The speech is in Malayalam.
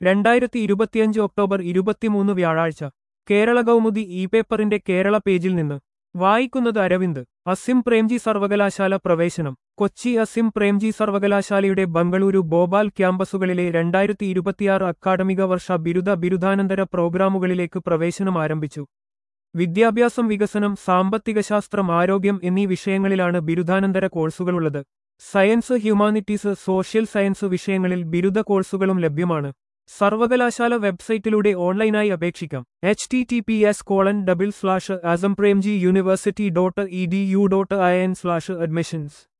രണ്ടായിരത്തി ഇരുപത്തിയഞ്ച് ഒക്ടോബർ ഇരുപത്തിമൂന്ന് വ്യാഴാഴ്ച കേരള കൗമുദി ഇ പേപ്പറിന്റെ കേരള പേജിൽ നിന്ന് വായിക്കുന്നത് അരവിന്ദ് അസിം പ്രേംജി സർവകലാശാല പ്രവേശനം കൊച്ചി അസിം പ്രേംജി സർവകലാശാലയുടെ ബംഗളൂരു ഭോപാൽ ക്യാമ്പസുകളിലെ രണ്ടായിരത്തി ഇരുപത്തിയാറ് അക്കാഡമിക വർഷ ബിരുദ ബിരുദാനന്തര പ്രോഗ്രാമുകളിലേക്ക് പ്രവേശനം ആരംഭിച്ചു വിദ്യാഭ്യാസം വികസനം സാമ്പത്തികശാസ്ത്രം ആരോഗ്യം എന്നീ വിഷയങ്ങളിലാണ് ബിരുദാനന്തര കോഴ്സുകളുള്ളത് സയൻസ് ഹ്യൂമാനിറ്റീസ് സോഷ്യൽ സയൻസ് വിഷയങ്ങളിൽ ബിരുദ കോഴ്സുകളും ലഭ്യമാണ് സർവകലാശാല വെബ്സൈറ്റിലൂടെ ഓൺലൈനായി അപേക്ഷിക്കാം H T T P S colon double slash Azim Premji university dot E D U dot I N slash admissions